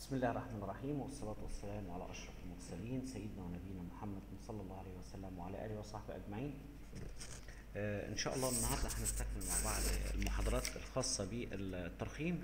بسم الله الرحمن الرحيم والصلاة والسلام على أشرف المرسلين سيدنا ونبينا محمد صلى الله عليه وسلم وعلى آله وصحبه أجمعين. آه إن شاء الله النهاردة هنستكمل مع بعض المحاضرات الخاصة بالترخيم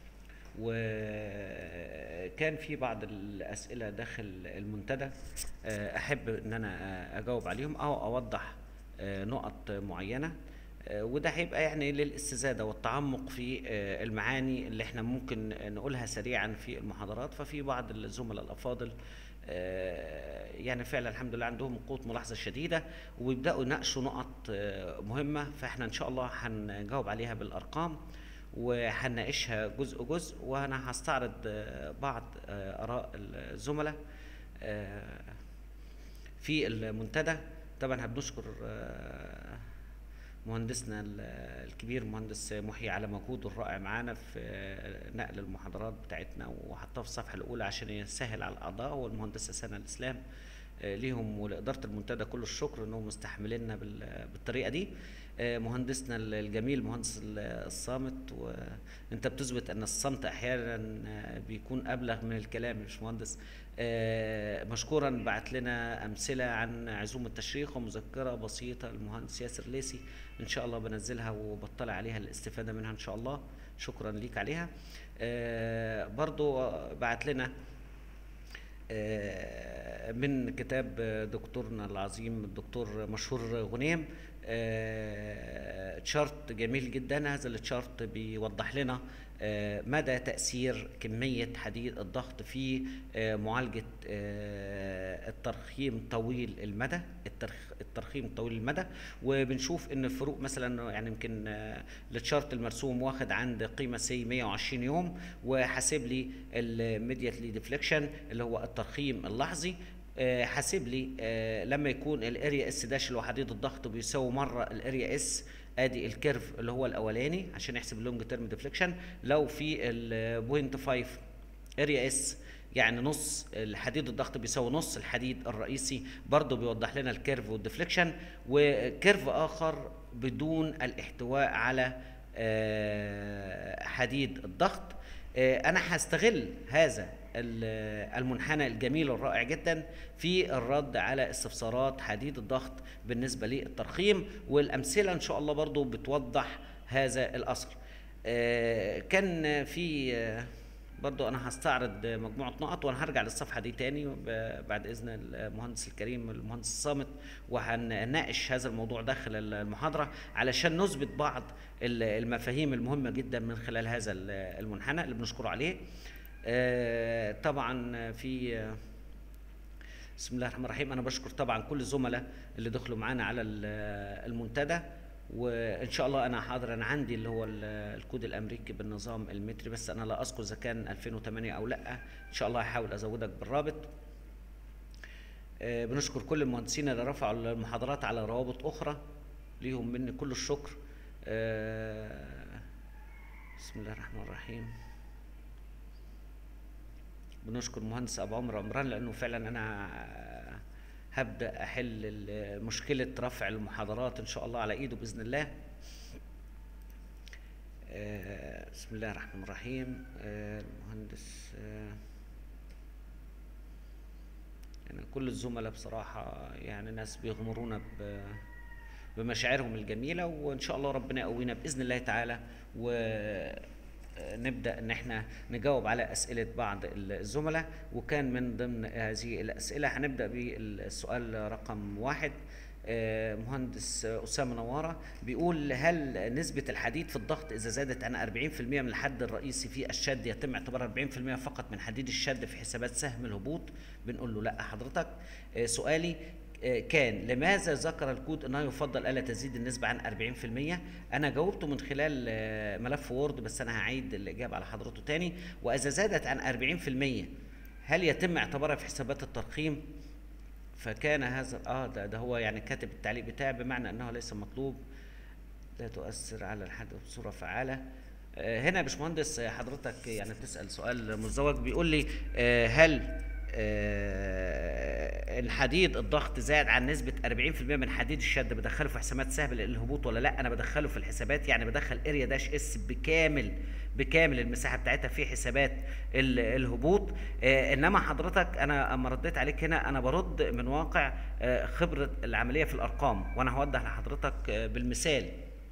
وكان في بعض الأسئلة داخل المنتدى آه أحب إن أنا أجاوب عليهم أو أوضح آه نقط معينة آه، وده هيبقى يعني للاستزادة والتعمق في آه، المعاني اللي احنا ممكن نقولها سريعا في المحاضرات ففي بعض الزملاء الأفاضل آه، يعني فعلا الحمد لله عندهم قوة ملاحظة شديدة وبيبدأوا يناقشوا نقط آه، مهمة فاحنا إن شاء الله هنجاوب عليها بالأرقام وهنناقشها جزء جزء وأنا هستعرض آه، بعض آه، آراء الزملاء آه، في المنتدى طبعا بنشكر آه، مهندسنا ال- الكبير مهندس محيي على مجهوده الرائع معانا في نقل المحاضرات بتاعتنا وحطها في الصفحه الاولى عشان يسهل على الاعضاء والمهندسه سنه الاسلام آه، ليهم ولاداره المنتدى كل الشكر انهم مستحمليننا بال- بالطريقه دي آه، مهندسنا الجميل مهندس ال- الصامت وانت بتثبت ان الصمت احيانا آه، بيكون ابلغ من الكلام مش مهندس آه، مشكورا بعت لنا امثله عن عزوم التشريح ومذكره بسيطه المهندس ياسر ليسي ان شاء الله بنزلها وبطلع عليها الاستفاده منها ان شاء الله شكرا ليك عليها آه، برضو بعت لنا آه، من كتاب دكتورنا العظيم الدكتور مشهور غنيم آه، تشارت جميل جدا هذا التشارت بيوضح لنا آه، مدى تأثير كمية حديد الضغط في آه، معالجة آه، الترخيم طويل المدى الترخ- الترخيم طويل المدى وبنشوف ان الفروق مثلا يعني يمكن آه، التشارت المرسوم واخد عند قيمه سي 120 يوم وحاسب لي الميدياتلي ديفليكشن اللي هو الترخيم اللحظي آه، حاسب لي آه، لما يكون الاريا اس داش اللي هو حديد الضغط بيساوي مره الاريا اس ادي الكيرف اللي هو الاولاني عشان يحسب اللونج تيرم ديفليكشن لو في البوينت 5 اريا اس يعني نص الحديد الضغط بيساوي نص الحديد الرئيسي برضه بيوضح لنا الكيرف والديفليكشن وكيرف اخر بدون الاحتواء على آه، حديد الضغط آه، انا هستغل هذا ال- المنحنى الجميل الرائع جدا في الرد على استفسارات حديد الضغط بالنسبه للترخيم والامثله ان شاء الله برضو بتوضح هذا الاثر آه، كان في آه، برضو انا هستعرض مجموعه نقط وانا هرجع للصفحه دي تاني ب- بعد اذن المهندس الكريم المهندس الصامت وهنناقش هذا الموضوع داخل المحاضره علشان نثبت بعض ال- المفاهيم المهمه جدا من خلال هذا ال- المنحنى اللي بنشكره عليه آه، طبعا في آه، بسم الله الرحمن الرحيم انا بشكر طبعا كل الزملاء اللي دخلوا معانا على ال- المنتدى وان شاء الله انا حاضر انا عندي اللي هو ال- الكود الامريكي بالنظام المتري بس انا لا اذكر اذا كان 2008 او لا ان شاء الله هحاول ازودك بالرابط آه، بنشكر كل المهندسين اللي رفعوا المحاضرات على روابط اخرى ليهم مني كل الشكر آه، بسم الله الرحمن الرحيم بنشكر مهندس ابو عمر عمران لانه فعلا انا هبدا احل ال- مشكله رفع المحاضرات ان شاء الله على ايده باذن الله آه، بسم الله الرحمن الرحيم آه، المهندس آه، يعني كل الزملاء بصراحة يعني ناس بيغمرونا ب بمشاعرهم الجميلة وإن شاء الله ربنا يقوينا بإذن الله تعالى ونبدأ إن إحنا نجاوب على أسئلة بعض الزملاء وكان من ضمن هذه الأسئلة هنبدأ بالسؤال رقم واحد آه، مهندس أسامة نوارة بيقول هل نسبة الحديد في الضغط إذا زادت عن 40% من الحد الرئيسي في الشد يتم اعتبار 40% فقط من حديد الشد في حسابات سهم الهبوط بنقول له لا حضرتك آه، سؤالي آه، كان لماذا ذكر الكود انه يفضل الا تزيد النسبه عن 40% انا جاوبته من خلال آه، ملف وورد بس انا هعيد الاجابه على حضرته تاني واذا زادت عن 40% هل يتم اعتبارها في حسابات الترقيم فكان هذا اه ده, ده هو يعني كاتب التعليق بتاعي بمعنى انه ليس مطلوب لا تؤثر على الحد بصوره فعاله آه، هنا يا باشمهندس آه، حضرتك يعني بتسال سؤال مزدوج بيقول لي آه، هل آه، الحديد الضغط زاد عن نسبة 40% من حديد الشد بدخله في حسابات سهم الهبوط ولا لا انا بدخله في الحسابات يعني بدخل اريا داش اس بكامل بكامل المساحه بتاعتها في حسابات ال- الهبوط آه، انما حضرتك انا اما رديت عليك هنا انا برد من واقع آه، خبره العمليه في الارقام وانا هوضح لحضرتك آه، بالمثال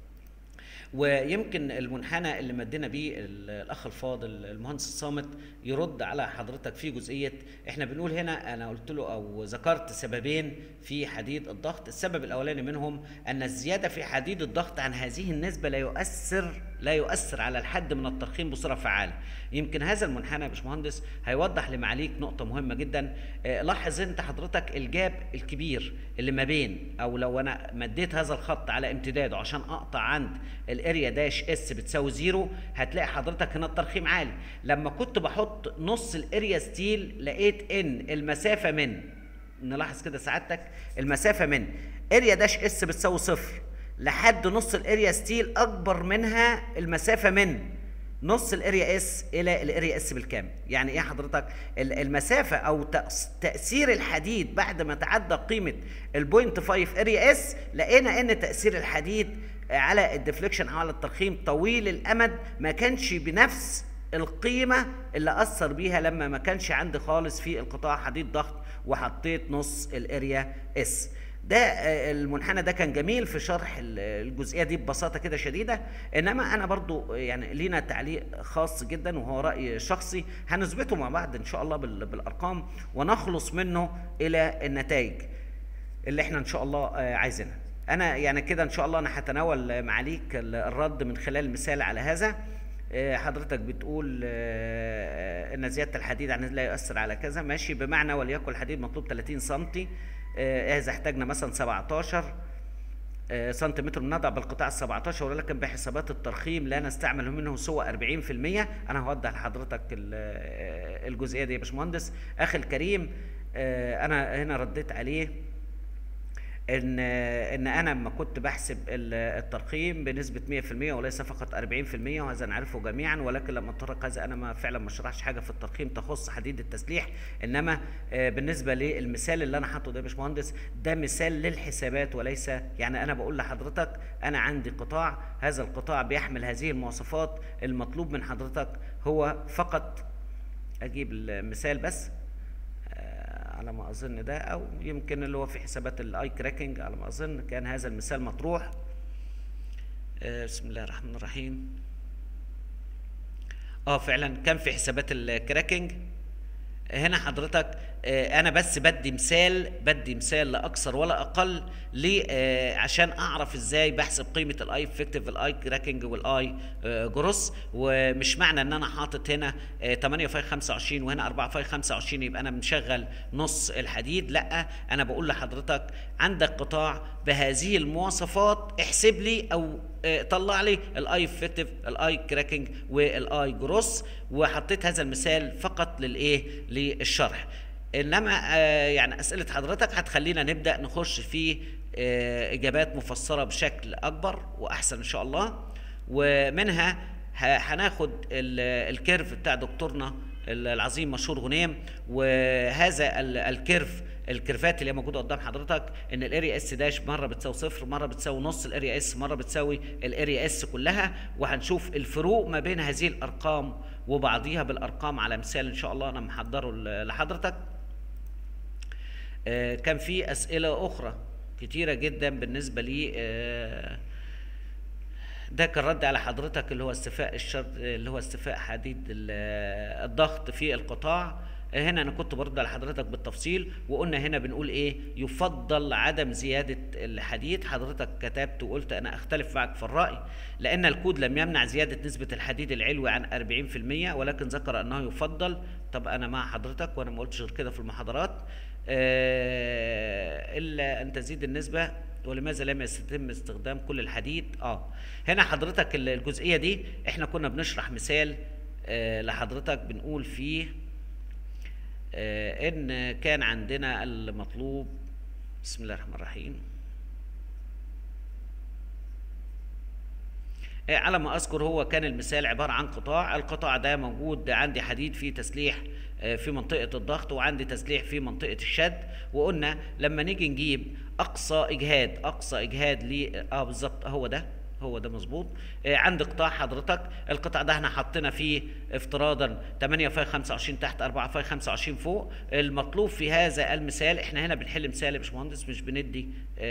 ويمكن المنحنى اللي مدينا بيه ال- الاخ الفاضل المهندس الصامت يرد على حضرتك في جزئيه احنا بنقول هنا انا قلت له او ذكرت سببين في حديد الضغط السبب الاولاني منهم ان الزياده في حديد الضغط عن هذه النسبه لا يؤثر لا يؤثر على الحد من الترخيم بصوره فعاله يمكن هذا المنحنى يا باشمهندس هيوضح لمعاليك نقطه مهمه جدا آه، لاحظ انت حضرتك الجاب الكبير اللي ما بين او لو انا مديت هذا الخط على امتداده عشان اقطع عند الاريا داش اس بتساوي زيرو هتلاقي حضرتك هنا الترخيم عالي لما كنت بحط نص الاريا ستيل لقيت ان المسافه من نلاحظ كده سعادتك المسافه من اريا داش اس بتساوي صفر لحد نص الاريا ستيل اكبر منها المسافه من نص الاريا اس الى الاريا اس بالكامل يعني ايه حضرتك ال- المسافه او تأس- تاثير الحديد بعد ما تعدى قيمه البوينت 5 اريا اس لقينا ان تاثير الحديد على الديفليكشن او على الترخيم طويل الامد ما كانش بنفس القيمه اللي اثر بيها لما ما كانش عندي خالص في القطاع حديد ضغط وحطيت نص الاريا اس ده آه، المنحنى ده كان جميل في شرح ال- الجزئيه دي ببساطه كده شديده انما انا برضو يعني لينا تعليق خاص جدا وهو راي شخصي هنثبته مع بعض ان شاء الله بال- بالارقام ونخلص منه الى النتائج اللي احنا ان شاء الله آه، عايزينها انا يعني كده ان شاء الله انا هتناول معاليك ال- الرد من خلال مثال على هذا آه، حضرتك بتقول آه، ان زياده الحديد عن لا يؤثر على كذا ماشي بمعنى وليكن الحديد مطلوب 30 سم اذا احتاجنا مثلا 17 آه، سنتيمتر نضع بالقطاع ال 17 ولكن بحسابات الترخيم لا نستعمل منه سوى 40% انا هوضح لحضرتك ال- آه، الجزئيه دي يا باشمهندس اخي الكريم آه، انا هنا رديت عليه ان ان انا لما كنت بحسب ال- الترقيم بنسبه 100% وليس فقط 40% وهذا نعرفه جميعا ولكن لما اتطرق هذا انا ما فعلا ما شرحش حاجه في الترقيم تخص حديد التسليح انما آه، بالنسبه للمثال اللي انا حاطه ده يا باشمهندس ده مثال للحسابات وليس يعني انا بقول لحضرتك انا عندي قطاع هذا القطاع بيحمل هذه المواصفات المطلوب من حضرتك هو فقط اجيب المثال بس آه، على ما اظن ده او يمكن اللي هو في حسابات الاي كراكنج على ما اظن كان هذا المثال مطروح آه، بسم الله الرحمن الرحيم اه فعلا كان في حسابات الكراكنج هنا حضرتك آه، انا بس بدي مثال بدي مثال لا اكثر ولا اقل ليه آه، عشان اعرف ازاي بحسب قيمه الاي افكتيف الاي كراكنج والاي آه، جروس ومش معنى ان انا حاطط هنا آه، 8 فاي 25 وهنا 4 فاي 25 يبقى انا مشغل نص الحديد لا انا بقول لحضرتك عندك قطاع بهذه المواصفات احسب لي او آه، طلع لي الاي افكتيف الاي كراكنج والاي جروس وحطيت هذا المثال فقط للايه للشرح انما آه، يعني اسئله حضرتك هتخلينا نبدا نخش في آه، اجابات مفسره بشكل اكبر واحسن ان شاء الله ومنها ه- هناخد ال- الكيرف بتاع دكتورنا العظيم مشهور غنيم وهذا ال- الكيرف الكيرفات اللي هي موجوده قدام حضرتك ان الاريا اس داش مره بتساوي صفر مره بتساوي نص الاريا اس مره بتساوي الاريا اس كلها وهنشوف الفروق ما بين هذه الارقام وبعضيها بالارقام على مثال ان شاء الله انا محضره ل- لحضرتك آه، كان في اسئله اخرى كتيره جدا بالنسبه لي آه، ده كان رد على حضرتك اللي هو استيفاء الشرط اللي هو استيفاء حديد ال- الضغط في القطاع هنا انا كنت برد على حضرتك بالتفصيل وقلنا هنا بنقول ايه يفضل عدم زياده الحديد حضرتك كتبت وقلت انا اختلف معك في الراي لان الكود لم يمنع زياده نسبه الحديد العلوي عن 40% ولكن ذكر انه يفضل طب انا مع حضرتك وانا ما قلتش غير كده في المحاضرات آه، الا ان تزيد النسبه ولماذا لم يتم استخدام كل الحديد اه هنا حضرتك ال- الجزئيه دي احنا كنا بنشرح مثال آه، لحضرتك بنقول فيه آه، ان كان عندنا المطلوب بسم الله الرحمن الرحيم آه، على ما اذكر هو كان المثال عباره عن قطاع القطاع ده موجود عندي حديد فيه تسليح آه، في منطقه الضغط وعندي تسليح في منطقه الشد وقلنا لما نيجي نجيب اقصى اجهاد اقصى اجهاد ل اه بالظبط هو ده هو ده مظبوط آه، عند قطاع حضرتك القطاع ده احنا حطينا فيه افتراضا 8 فاي 25 تحت 4 فاي 25 فوق المطلوب في هذا المثال احنا هنا بنحل مثال يا باشمهندس مش بندي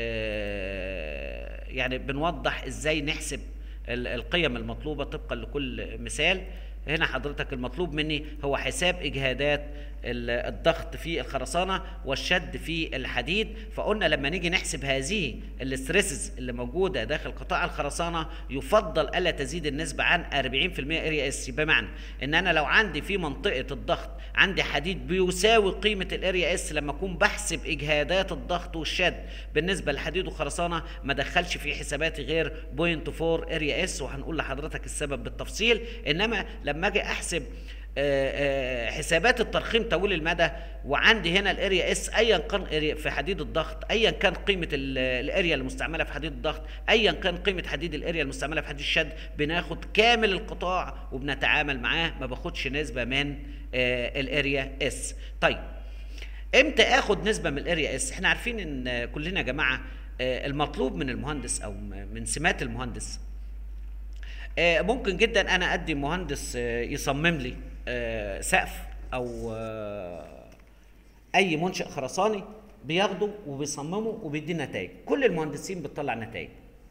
آه، يعني بنوضح ازاي نحسب ال- القيم المطلوبه طبقا لكل مثال هنا حضرتك المطلوب مني هو حساب اجهادات ال- الضغط في الخرسانه والشد في الحديد فقلنا لما نيجي نحسب هذه الاستريسز اللي موجوده داخل قطاع الخرسانه يفضل الا تزيد النسبه عن 40% اريا اس بمعنى ان انا لو عندي في منطقه الضغط عندي حديد بيساوي قيمه الاريا اس لما اكون بحسب اجهادات الضغط والشد بالنسبه للحديد والخرسانه ما دخلش في حساباتي غير 0.4 اريا اس وهنقول لحضرتك السبب بالتفصيل انما لما اجي احسب آه، آه، حسابات الترخيم طويل المدى وعندي هنا الاريا اس ايا كان اريا في حديد الضغط ايا كان قيمه ال- الاريا المستعمله في حديد الضغط ايا كان قيمه حديد الاريا المستعمله في حديد الشد بناخد كامل القطاع وبنتعامل معاه ما باخدش نسبه من آه، الاريا اس طيب امتى اخد نسبه من الاريا اس احنا عارفين ان كلنا يا جماعه آه، المطلوب من المهندس او من سمات المهندس آه، ممكن جدا انا ادي مهندس آه، يصمم لي آه، سقف او آه، اي منشأ خرساني بياخده وبيصممه وبيدي نتائج كل المهندسين بتطلع نتائج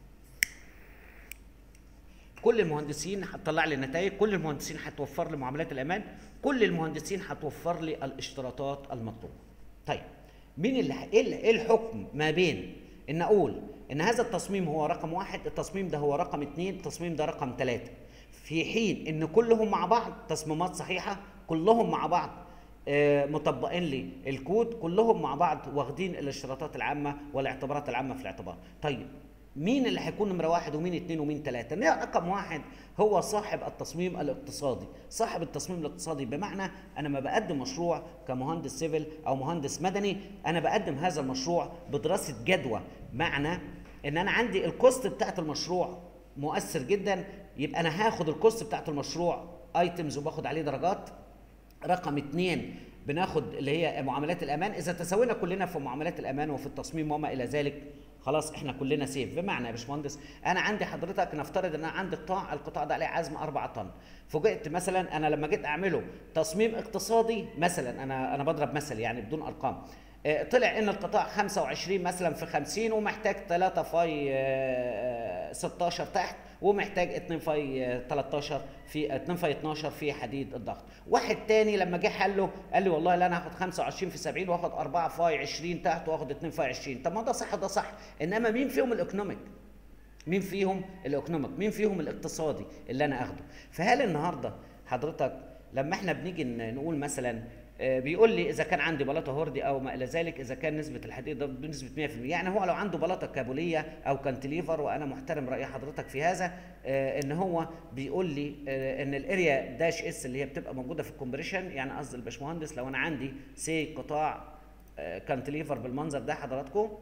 كل المهندسين هتطلع لي نتائج كل المهندسين هتوفر لي معاملات الامان كل المهندسين هتوفر لي الاشتراطات المطلوبه طيب مين اللي ح- ايه ال- إيه الحكم ما بين ان اقول ان هذا التصميم هو رقم واحد التصميم ده هو رقم اتنين التصميم ده رقم ثلاثة في حين ان كلهم مع بعض تصميمات صحيحة كلهم مع بعض آه، مطبقين لي الكود كلهم مع بعض واخدين الاشتراطات العامة والاعتبارات العامة في الاعتبار طيب مين اللي هيكون نمرة واحد ومين اتنين ومين تلاتة؟ نمرة رقم واحد هو صاحب التصميم الاقتصادي، صاحب التصميم الاقتصادي بمعنى أنا ما بقدم مشروع كمهندس سيفل أو مهندس مدني، أنا بقدم هذا المشروع بدراسة جدوى، معنى إن أنا عندي الكوست بتاعت المشروع مؤثر جدا، يبقى أنا هاخد الكوست بتاعت المشروع ايتمز وباخد عليه درجات، رقم اتنين بناخد اللي هي معاملات الامان اذا تساوينا كلنا في معاملات الامان وفي التصميم وما الى ذلك خلاص احنا كلنا سيف بمعنى يا باشمهندس انا عندي حضرتك نفترض ان انا عندي قطاع القطاع ده عليه عزم 4 طن فوجئت مثلا انا لما جيت اعمله تصميم اقتصادي مثلا انا انا بضرب مثل يعني بدون ارقام آه، طلع ان القطاع 25 مثلا في 50 ومحتاج 3 فاي آه، 16 تحت ومحتاج 2 فاي آه، 13 في 2 فاي 12 في حديد الضغط واحد تاني لما جه حله قال لي والله لا انا هاخد 25 في 70 واخد 4 فاي 20 تحت واخد 2 فاي 20 طب ما ده صح ده صح انما مين فيهم الايكونوميك مين فيهم الايكونوميك مين فيهم الاقتصادي اللي انا اخده فهل النهارده حضرتك لما احنا بنيجي ن- نقول مثلا آه، بيقول لي اذا كان عندي بلاطه هوردي او ما الى ذلك اذا كان نسبه الحديد ده بنسبه 100% يعني هو لو عنده بلاطه كابوليه او كانتليفر وانا محترم راي حضرتك في هذا آه، ان هو بيقول لي آه، ان الاريا داش اس اللي هي بتبقى موجوده في الكومبريشن يعني قصد الباشمهندس لو انا عندي سي قطاع آه، كانتليفر بالمنظر ده حضراتكم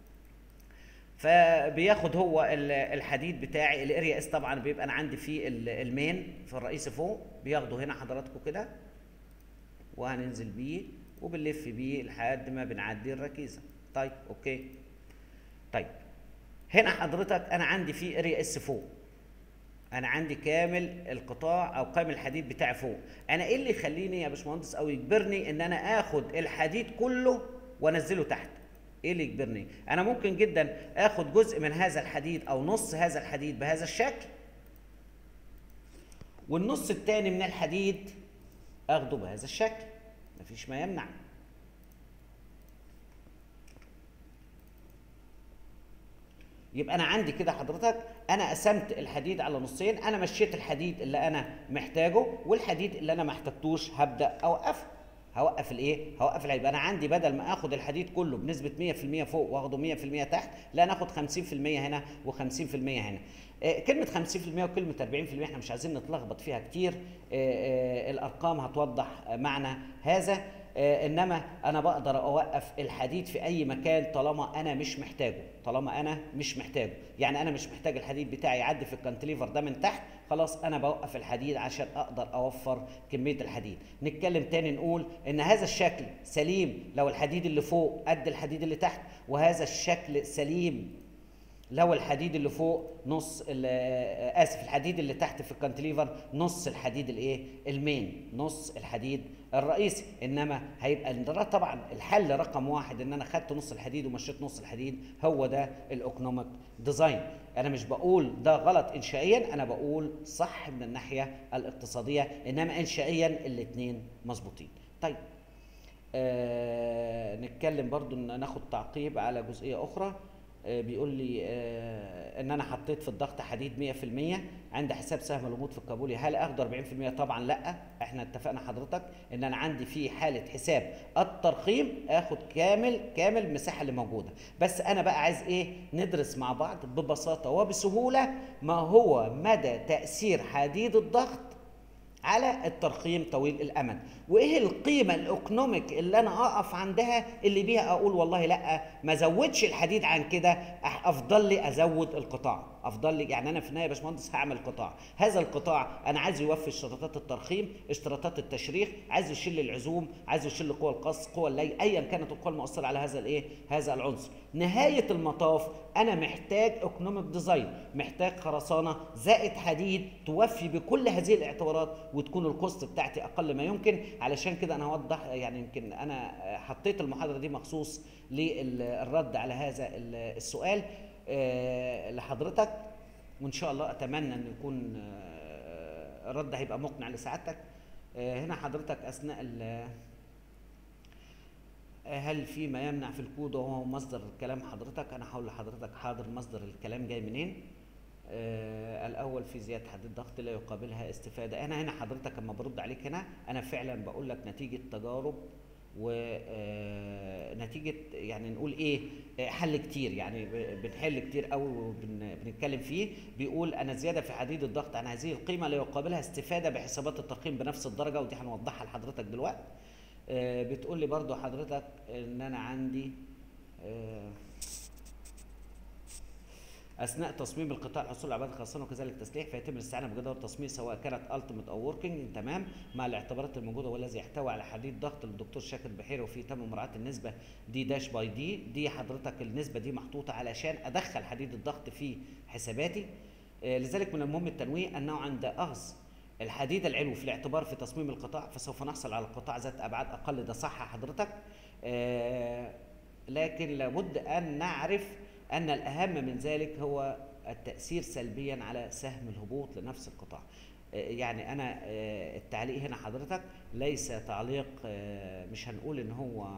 فبياخد هو ال- الحديد بتاعي الاريا اس طبعا بيبقى انا عندي فيه ال- المين في الرئيسي فوق بياخده هنا حضراتكم كده وهننزل بيه وبنلف بيه لحد ما بنعدي الركيزه طيب اوكي طيب هنا حضرتك انا عندي فيه اريا اس فوق انا عندي كامل القطاع او كامل الحديد بتاعي فوق انا ايه اللي يخليني يا باشمهندس او يجبرني ان انا اخد الحديد كله وانزله تحت ايه اللي يجبرني انا ممكن جدا اخد جزء من هذا الحديد او نص هذا الحديد بهذا الشكل والنص التاني من الحديد اخده بهذا الشكل مفيش ما يمنع يبقى انا عندي كده حضرتك انا قسمت الحديد على نصين انا مشيت الحديد اللي انا محتاجه والحديد اللي انا ما احتاجتوش هبدا اوقفه هوقف الايه هوقف الحديد يبقى انا عندي بدل ما اخد الحديد كله بنسبه 100% فوق واخده 100% تحت لا انا اخد 50% هنا و50% هنا آه، كلمة 50% وكلمة 40% احنا مش عايزين نتلخبط فيها كتير آه، آه، الأرقام هتوضح معنى هذا آه، انما انا بقدر اوقف الحديد في اي مكان طالما انا مش محتاجه طالما انا مش محتاجه يعني انا مش محتاج الحديد بتاعي يعدي في الكانتليفر ده من تحت خلاص انا بوقف الحديد عشان اقدر اوفر كميه الحديد نتكلم تاني نقول ان هذا الشكل سليم لو الحديد اللي فوق قد الحديد اللي تحت وهذا الشكل سليم لو الحديد اللي فوق نص ال- آه، اسف الحديد اللي تحت في الكانتليفر نص الحديد الايه المين نص الحديد الرئيسي انما هيبقى ده طبعا الحل رقم واحد ان انا خدت نص الحديد ومشيت نص الحديد هو ده الايكونوميك ديزاين انا مش بقول ده غلط انشائيا انا بقول صح من الناحيه الاقتصاديه انما انشائيا الاثنين مظبوطين طيب آه نتكلم برضو ان ناخد تعقيب على جزئيه اخرى آه بيقول لي آه ان انا حطيت في الضغط حديد 100% عند حساب سهم الهبوط في الكابولي هل اخده 40% طبعا لا احنا اتفقنا حضرتك ان انا عندي في حاله حساب الترقيم اخد كامل كامل المساحه اللي موجوده بس انا بقى عايز ايه ندرس مع بعض ببساطه وبسهوله ما هو مدى تاثير حديد الضغط على الترقيم طويل الامد وايه القيمه الايكونوميك اللي انا اقف عندها اللي بيها اقول والله لا ما زودش الحديد عن كده أح- افضل لي ازود القطاع افضل لي يعني انا في النهايه يا باشمهندس هعمل قطاع هذا القطاع انا عايز يوفي اشتراطات الترخيم اشتراطات التشريح عايز يشيل العزوم عايز يشيل قوى القص قوى اللي ايا كانت القوى المؤثره على هذا الايه هذا العنصر نهايه المطاف انا محتاج ايكونوميك ديزاين محتاج خرسانه زائد حديد توفي بكل هذه الاعتبارات وتكون الكوست بتاعتي اقل ما يمكن علشان كده انا هوضح يعني يمكن انا حطيت المحاضره دي مخصوص للرد على هذا ال- السؤال آه، لحضرتك وان شاء الله اتمنى ان يكون آه، الرد هيبقى مقنع لسعادتك آه، هنا حضرتك اثناء ال- هل في ما يمنع في الكود وهو مصدر كلام حضرتك انا هقول لحضرتك حاضر مصدر الكلام جاي منين آه الاول في زياده حد الضغط لا يقابلها استفاده انا هنا حضرتك لما برد عليك هنا انا فعلا بقول لك نتيجه تجارب ونتيجه يعني نقول ايه آه، حل كتير يعني ب- بنحل كتير قوي وبنتكلم فيه بيقول انا زياده في حديد الضغط عن هذه القيمه لا يقابلها استفاده بحسابات الترقيم بنفس الدرجه ودي هنوضحها لحضرتك دلوقتي آه، بتقول لي برضو حضرتك ان انا عندي آه، اثناء تصميم القطاع الحصول على عباده خاصه وكذلك تسليح فيتم الاستعانه بجدول التصميم سواء كانت التيمت او وركينج تمام مع الاعتبارات الموجوده والذي يحتوي على حديد ضغط للدكتور شاكر بحيري وفيه تم مراعاه النسبه دي داش باي دي دي حضرتك النسبه دي محطوطه علشان ادخل حديد الضغط في حساباتي آه، لذلك من المهم التنويه انه عند اخذ الحديد العلوي في الاعتبار في تصميم القطاع فسوف نحصل على قطاع ذات ابعاد اقل ده صح حضرتك آه، لكن لابد ان نعرف ان الاهم من ذلك هو التاثير سلبيا على سهم الهبوط لنفس القطاع آه، يعني انا آه، التعليق هنا حضرتك ليس تعليق آه، مش هنقول ان هو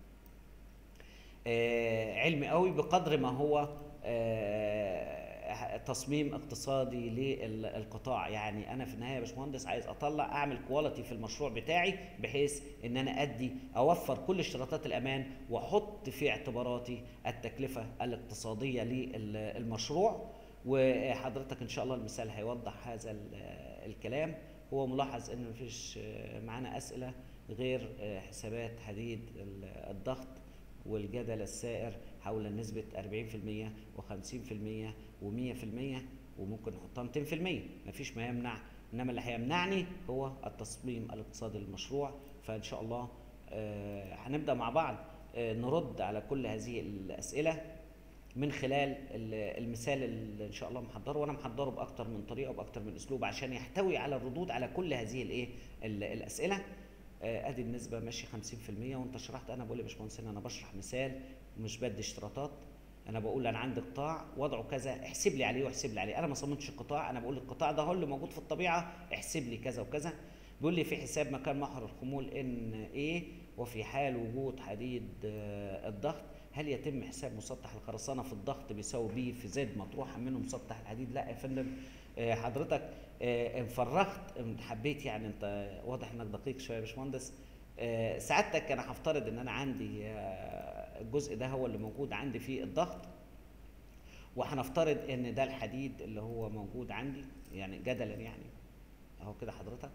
آه، علمي قوي بقدر ما هو آه، تصميم اقتصادي للقطاع يعني انا في النهايه يا باشمهندس عايز اطلع اعمل كواليتي في المشروع بتاعي بحيث ان انا ادي اوفر كل اشتراطات الامان واحط في اعتباراتي التكلفه الاقتصاديه للمشروع وحضرتك ان شاء الله المثال هيوضح هذا ال- الكلام هو ملاحظ ان مفيش آه، معانا اسئله غير آه، حسابات حديد ال- الضغط والجدل السائر حول نسبة 40% و50% و100% وممكن نحطها 200% مفيش ما يمنع انما اللي هيمنعني هو التصميم الاقتصادي للمشروع فان شاء الله آه، هنبدا مع بعض آه، نرد على كل هذه الاسئله من خلال ال- المثال اللي ان شاء الله محضره وانا محضره باكتر من طريقه وباكتر من اسلوب عشان يحتوي على الردود على كل هذه الايه ال- الاسئله آه، ادي النسبه ماشي 50% وانت شرحت انا بقول يا باشمهندس إن انا بشرح مثال مش بدي اشتراطات انا بقول انا عندي قطاع وضعه كذا احسب لي عليه واحسب لي عليه انا ما صممتش القطاع انا بقول القطاع ده هو اللي موجود في الطبيعه احسب لي كذا وكذا بيقول لي في حساب مكان محور الخمول ان ايه وفي حال وجود حديد آه، الضغط هل يتم حساب مسطح الخرسانه في الضغط بيساوي بي في زد مطروحا منه مسطح الحديد لا يا فندم آه، حضرتك آه، ان فرغت ان حبيت يعني انت واضح انك دقيق شويه يا باشمهندس آه، سعادتك انا هفترض ان انا عندي آه، الجزء ده هو اللي موجود عندي في الضغط وهنفترض ان ده الحديد اللي هو موجود عندي يعني جدلا يعني اهو كده حضرتك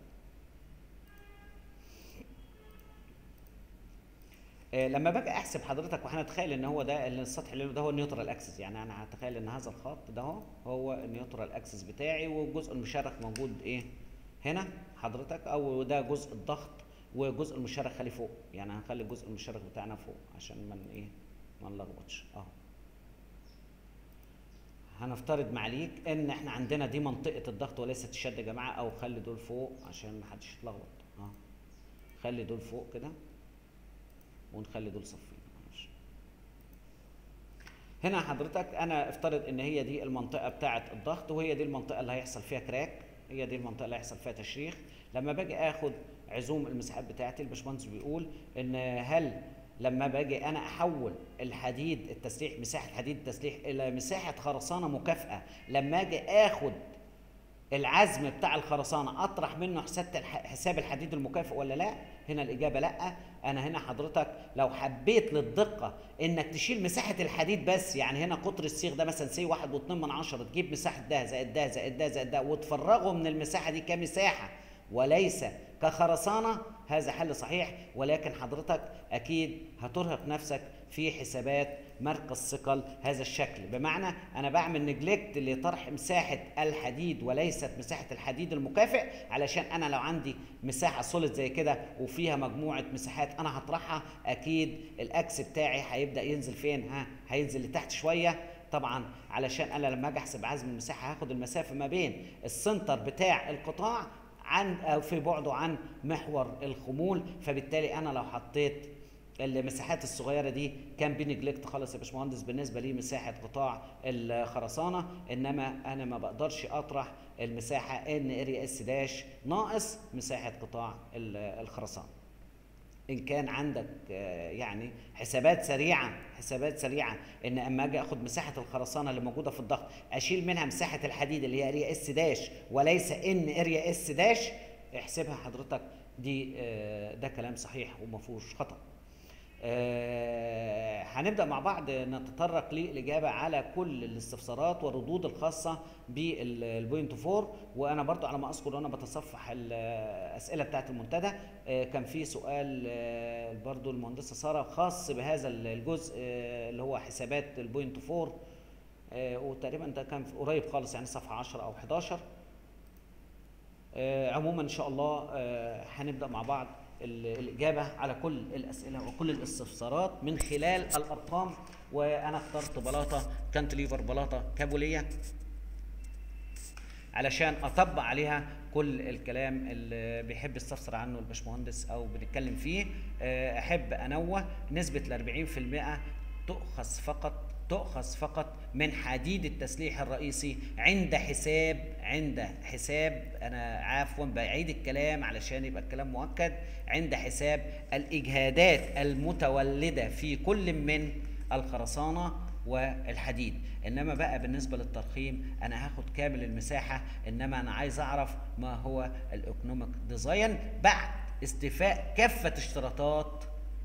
آه، لما باجي احسب حضرتك وهنتخيل ان هو ده اللي السطح اللي ده هو النيوترال اكسس يعني انا هتخيل ان هذا الخط ده هو هو النيوترال اكسس بتاعي والجزء المشرخ موجود ايه هنا حضرتك او ده جزء الضغط وجزء المشرخ خليه فوق يعني هنخلي الجزء المشرخ بتاعنا فوق عشان ما ن- ايه ما نلخبطش اهو هنفترض معاليك ان احنا عندنا دي منطقه الضغط وليست الشد يا جماعه او خلي دول فوق عشان ما حدش يتلخبط اه خلي دول فوق كده ونخلي دول صفين معلش. هنا حضرتك انا افترض ان هي دي المنطقه بتاعه الضغط وهي دي المنطقه اللي هيحصل فيها كراك هي دي المنطقه اللي هيحصل فيها تشريخ لما باجي اخد عزوم المساحات بتاعتي الباشمهندس بيقول ان هل لما باجي انا احول الحديد التسليح مساحه حديد التسليح الى مساحه خرسانه مكافئه لما اجي اخد العزم بتاع الخرسانه اطرح منه حساب الح- حساب الحديد المكافئ ولا لا هنا الاجابه لا انا هنا حضرتك لو حبيت للدقه انك تشيل مساحه الحديد بس يعني هنا قطر السيخ ده مثلا سي واحد واتنين من عشرة تجيب مساحه ده زائد ده زائد ده زائد ده وتفرغه من المساحه دي كمساحه وليس كخرسانه هذا حل صحيح ولكن حضرتك اكيد هترهق نفسك في حسابات مركز ثقل هذا الشكل بمعنى انا بعمل نجلكت لطرح مساحه الحديد وليست مساحه الحديد المكافئ علشان انا لو عندي مساحه سوليد زي كده وفيها مجموعه مساحات انا هطرحها اكيد الاكس بتاعي هيبدا ينزل فين ها هينزل لتحت شويه طبعا علشان انا لما اجي احسب عزم المساحه هاخد المسافه ما بين السنتر بتاع القطاع عن أو في بعده عن محور الخمول فبالتالي انا لو حطيت المساحات الصغيره دي كان بنجلكت خالص يا باشمهندس بالنسبه لي مساحه قطاع الخرسانه انما انا ما بقدرش اطرح المساحه ان اريا اس داش ناقص مساحه قطاع ال- الخرسانه ان كان عندك آه، يعني حسابات سريعه حسابات سريعه ان اما اجي اخد مساحه الخرسانه اللي موجوده في الضغط اشيل منها مساحه الحديد اللي هي اريا اس داش وليس ان اريا اس داش احسبها حضرتك دي آه، ده كلام صحيح وما فيهوش خطا آه، هنبدا مع بعض نتطرق للاجابه على كل الاستفسارات والردود الخاصه بالبوينت 4 وانا برضو على ما اذكر وانا بتصفح الاسئله بتاعت المنتدى آه، كان في سؤال آه، برضو المهندسه ساره خاص بهذا الجزء آه، اللي هو حسابات البوينت 4 آه، وتقريبا ده كان قريب خالص يعني صفحه 10 او 11 آه، عموما ان شاء الله آه، هنبدا مع بعض ال- الاجابه على كل الاسئله وكل الاستفسارات من خلال الارقام وانا اخترت بلاطه كانتليفر بلاطه كابوليه علشان اطبق عليها كل الكلام اللي بيحب يستفسر عنه الباشمهندس او بنتكلم فيه آه، احب انوه نسبه ال 40% تؤخذ فقط تؤخذ فقط من حديد التسليح الرئيسي عند حساب عند حساب انا عفوا بعيد الكلام علشان يبقى الكلام مؤكد عند حساب الاجهادات المتولده في كل من الخرسانه والحديد انما بقى بالنسبه للترخيم انا هاخد كامل المساحه انما انا عايز اعرف ما هو الايكونوميك ديزاين بعد استيفاء كافه اشتراطات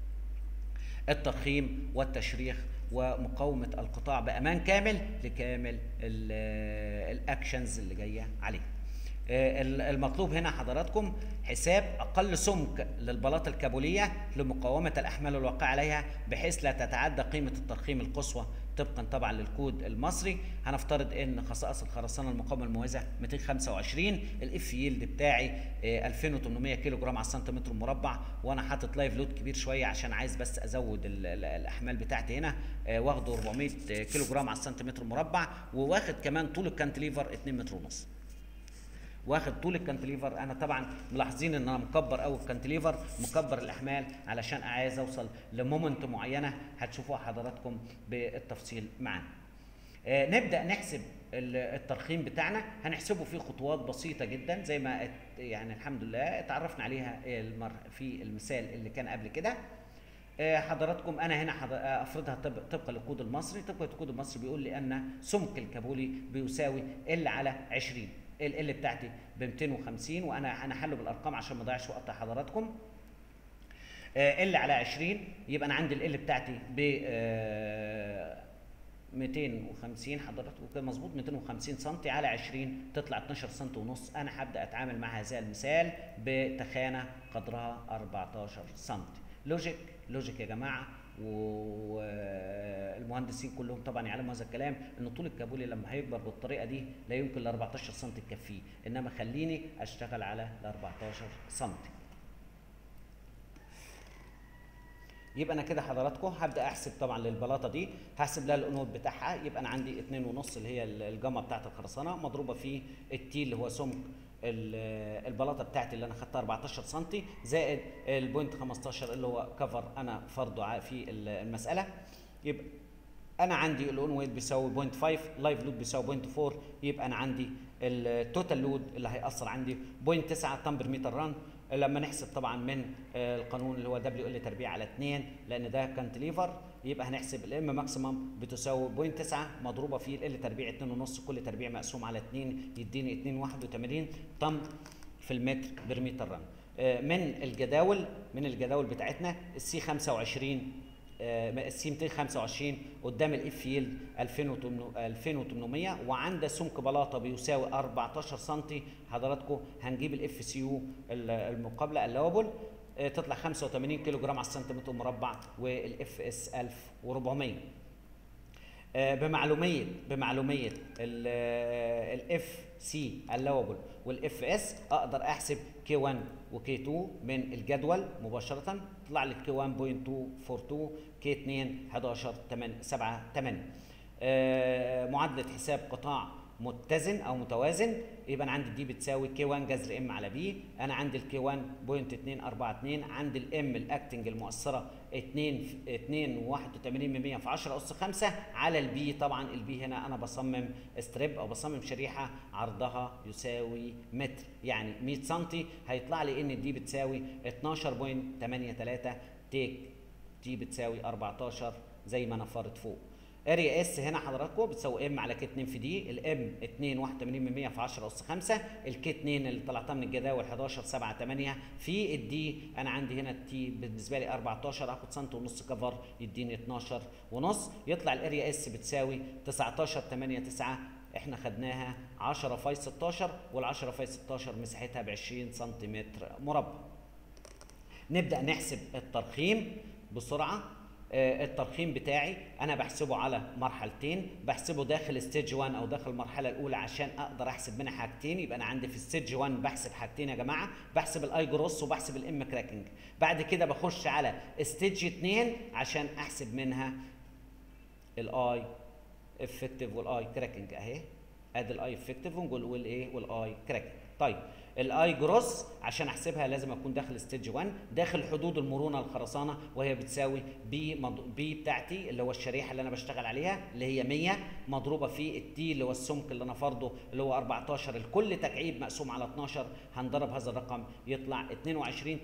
الترخيم والتشريخ ومقاومه القطاع بامان كامل لكامل ال- الاكشنز اللي جايه عليه آه، ال- المطلوب هنا حضراتكم حساب اقل سمك للبلاطه الكابوليه لمقاومه الاحمال الواقعه عليها بحيث لا تتعدى قيمه الترخيم القصوى طبقا طبعا للكود المصري هنفترض ان خصائص الخرسانه المقاومه المميزه 225 الاف يلد بتاعي آه، 2800 كيلو جرام على السنتيمتر مربع وانا حاطط لايف لود كبير شويه عشان عايز بس ازود ال- ال- الاحمال بتاعتي هنا آه، واخده 400 كيلو جرام على السنتيمتر مربع وواخد كمان طول الكانتليفر 2 متر ونص واخد طول الكانتليفر انا طبعا ملاحظين ان انا مكبر قوي الكانتليفر مكبر الاحمال علشان عايز اوصل لمومنت معينه هتشوفوها حضراتكم بالتفصيل معانا آه نبدا نحسب ال- الترخيم بتاعنا هنحسبه في خطوات بسيطه جدا زي ما ات- يعني الحمد لله اتعرفنا عليها المر في المثال اللي كان قبل كده آه، حضراتكم انا هنا حض- آه، افرضها طب- طبقا للكود المصري طبقا للكود المصري بيقول لي ان سمك الكابولي بيساوي ال على 20 ال ال بتاعتي ب 250 وانا انا حله بالارقام عشان ما اضيعش وقت حضراتكم ال على 20 يبقى انا عندي ال بتاعتي ب آه، 250 حضراتكم كده مظبوط 250 سم على 20 تطلع 12 سم ونص انا هبدا اتعامل مع هذا المثال بتخانه قدرها 14 سم لوجيك لوجيك يا جماعه والمهندسين كلهم طبعا يعلموا هذا الكلام ان طول الكابولي لما هيكبر بالطريقه دي لا يمكن ال 14 سم تكفيه انما خليني اشتغل على ال 14 سم يبقى انا كده حضراتكم هبدا احسب طبعا للبلاطه دي هحسب لها الانود بتاعها يبقى انا عندي 2.5 اللي هي الجامه بتاعت الخرسانه مضروبه في التي اللي هو سمك ال- البلاطه بتاعتي اللي انا خدتها 14 سم زائد البوينت 15 اللي هو كفر انا فرضه ع- في ال- المساله يبقى انا عندي الاون ويت بيساوي 0.5 لايف لود بيساوي 0.4 يبقى انا عندي التوتال لود اللي هيأثر عندي 0.9 طن بر متر ران لما نحسب طبعا من آه، القانون اللي هو دبليو ال تربيع على 2 لان ده كانتليفر يبقى هنحسب الام ماكسيمم بتساوي 0.9 مضروبه في ال تربيع 2.5 كل تربيع مقسوم على 2 يديني 2.81 طن في المتر بر متر رن آه، من الجداول من الجداول بتاعتنا السي 25 آه، السي 225 قدام الاف يلد 2800 وعند سمك بلاطه بيساوي 14 سم حضراتكم هنجيب الاف سي يو المقابله اللوبل آه، تطلع 85 كيلو جرام على السنتيمتر مربع والاف اس 1400 آه، بمعلوميه بمعلوميه الاف سي اللوبل والاف اس اقدر احسب كي 1 وكي 2 من الجدول مباشره طلع لي كي 1.242 كي 2 11 8 7 8 آه، معادله حساب قطاع متزن او متوازن يبقى انا عندي دي بتساوي كي 1 جذر ام على بي انا عندي الكي 1.242 عندي الام الاكتنج المؤثره 2 2 81 من 100 في 10 اس 5 على البي طبعا البي هنا انا بصمم ستريب او بصمم شريحه عرضها يساوي متر يعني 100 سم هيطلع لي ان دي بتساوي 12.83 تيك دي بتساوي 14 زي ما انا فارض فوق اريا اس هنا حضراتكم بتساوي ام على كي 2 في دي الام 2 81 من 100 في 10 اس 5 الكي 2 اللي طلعتها من الجداول 11 7 8 في الدي انا عندي هنا التي بالنسبه لي 14 هاخد سنت ونص كفر يديني 12 ونص يطلع الاريا اس بتساوي 19 8 9 احنا خدناها 10 فاي 16 وال10 فاي 16 مساحتها ب 20 سنتيمتر مربع نبدا نحسب الترخيم بسرعه آه، الترخيم بتاعي انا بحسبه على مرحلتين بحسبه داخل ستيج 1 او داخل المرحله الاولى عشان اقدر احسب منها حاجتين يبقى انا عندي في ستيج 1 بحسب حاجتين يا جماعه بحسب الاي جروس وبحسب الام كراكنج بعد كده بخش على ستيج 2 عشان احسب منها الاي افكتيف والاي كراكنج اهي ادي الاي افكتيف ونقول والايه والاي كراكنج طيب الاي جروس عشان احسبها لازم اكون داخل ستيج 1 داخل حدود المرونه الخرسانه وهي بتساوي بي مض... بي بتاعتي اللي هو الشريحه اللي انا بشتغل عليها اللي هي 100 مضروبه في التي اللي هو السمك اللي انا فرضه اللي هو 14 الكل تكعيب مقسوم على 12 هنضرب هذا الرقم يطلع 22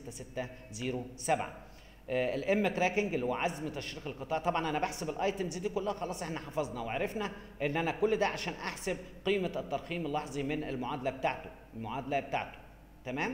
86607 الام كراكنج اللي هو عزم تشريح القطاع طبعا انا بحسب الايتمز دي كلها خلاص احنا حفظنا وعرفنا ان انا كل ده عشان احسب قيمه الترخيم اللحظي من المعادله بتاعته المعادله بتاعته تمام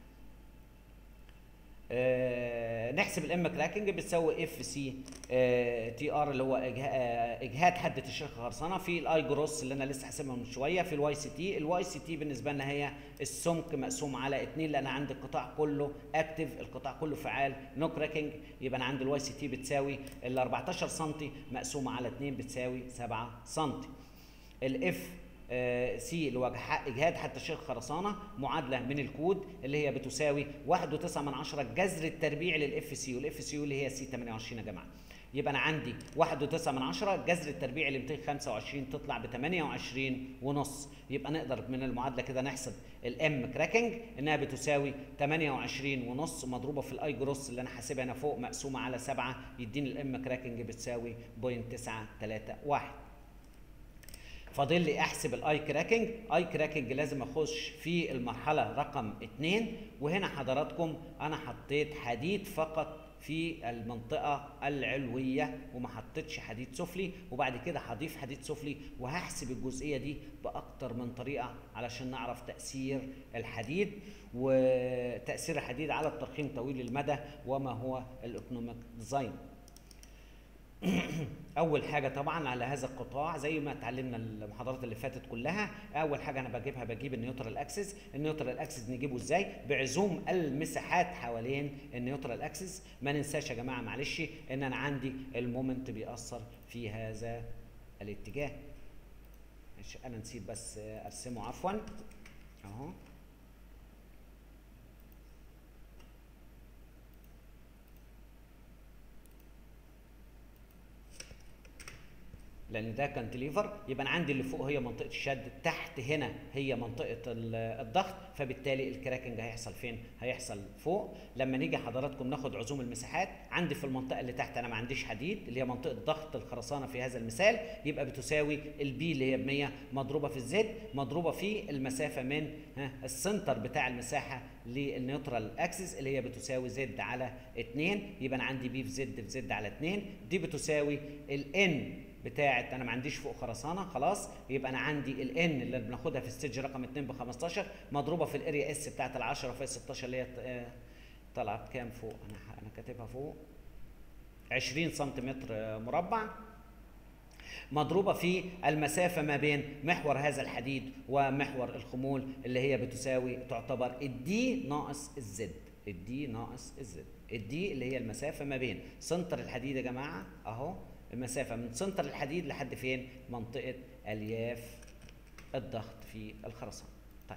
آه نحسب الام كراكنج بتساوي اف سي تي ار اللي هو إجه- آه، اجهاد حد تشريح الخرسانه في الاي جروس اللي انا لسه حاسبها من شويه في الواي سي تي الواي سي تي بالنسبه لنا هي السمك مقسوم على 2 لان عندي القطاع كله اكتف القطاع كله فعال نو كراكنج يبقى انا عندي الواي سي تي بتساوي ال 14 سم مقسومه على 2 بتساوي 7 سم الاف سي اللي هو ح- اجهاد حتى شيخ خرسانه معادله من الكود اللي هي بتساوي 1.9 من عشرة جذر التربيع للاف سي والاف سي اللي هي سي 28 يا جماعه يبقى انا عندي 1.9 من عشرة جذر التربيع ل 225 تطلع ب 28 ونص يبقى نقدر من المعادله كده نحسب الام كراكنج انها بتساوي 28 ونص مضروبه في الاي جروس اللي انا حاسبها هنا فوق مقسومه على 7 يديني الام كراكنج بتساوي 0.931 فاضل لي احسب الاي كراكنج اي كراكنج لازم اخش في المرحله رقم 2 وهنا حضراتكم انا حطيت حديد فقط في المنطقة العلوية وما حطيتش حديد سفلي وبعد كده هضيف حديد سفلي وهحسب الجزئية دي بأكتر من طريقة علشان نعرف تأثير الحديد وتأثير الحديد على الترخيم طويل المدى وما هو الايكونوميك ديزاين اول حاجه طبعا على هذا القطاع زي ما اتعلمنا المحاضرات اللي فاتت كلها اول حاجه انا بجيبها بجيب النيوترال اكسس النيوترال اكسس نجيبه ازاي بعزوم المساحات حوالين النيوترال اكسس ما ننساش يا جماعه معلش ان انا عندي المومنت بيأثر في هذا الاتجاه ماشي انا نسيت بس ارسمه عفوا اهو لان ده كانتليفر يبقى انا عندي اللي فوق هي منطقه الشد تحت هنا هي منطقه ال- الضغط فبالتالي الكراكنج هيحصل فين هيحصل فوق لما نيجي حضراتكم ناخد عزوم المساحات عندي في المنطقه اللي تحت انا ما عنديش حديد اللي هي منطقه ضغط الخرسانه في هذا المثال يبقى بتساوي البي اللي هي ب 100 مضروبه في الزد مضروبه في المسافه من ها السنتر بتاع المساحه للنيوترال اكسس اللي هي بتساوي زد على 2 يبقى انا عندي بي في زد في زد على 2 دي بتساوي الان بتاعت انا ما عنديش فوق خرسانه خلاص يبقى انا عندي الان اللي بناخدها في ستيج رقم 2 ب 15 مضروبه في الاريا اس بتاعت ال 10 في 16 اللي هي آه، طلعت كام فوق انا انا كاتبها فوق 20 سنتيمتر آه، مربع مضروبة في المسافة ما بين محور هذا الحديد ومحور الخمول اللي هي بتساوي تعتبر الدي ناقص الزد الدي ناقص الزد الدي اللي هي المسافة ما بين سنتر الحديد يا جماعة اهو المسافة من سنتر الحديد لحد فين منطقة الياف الضغط في الخرسانة طيب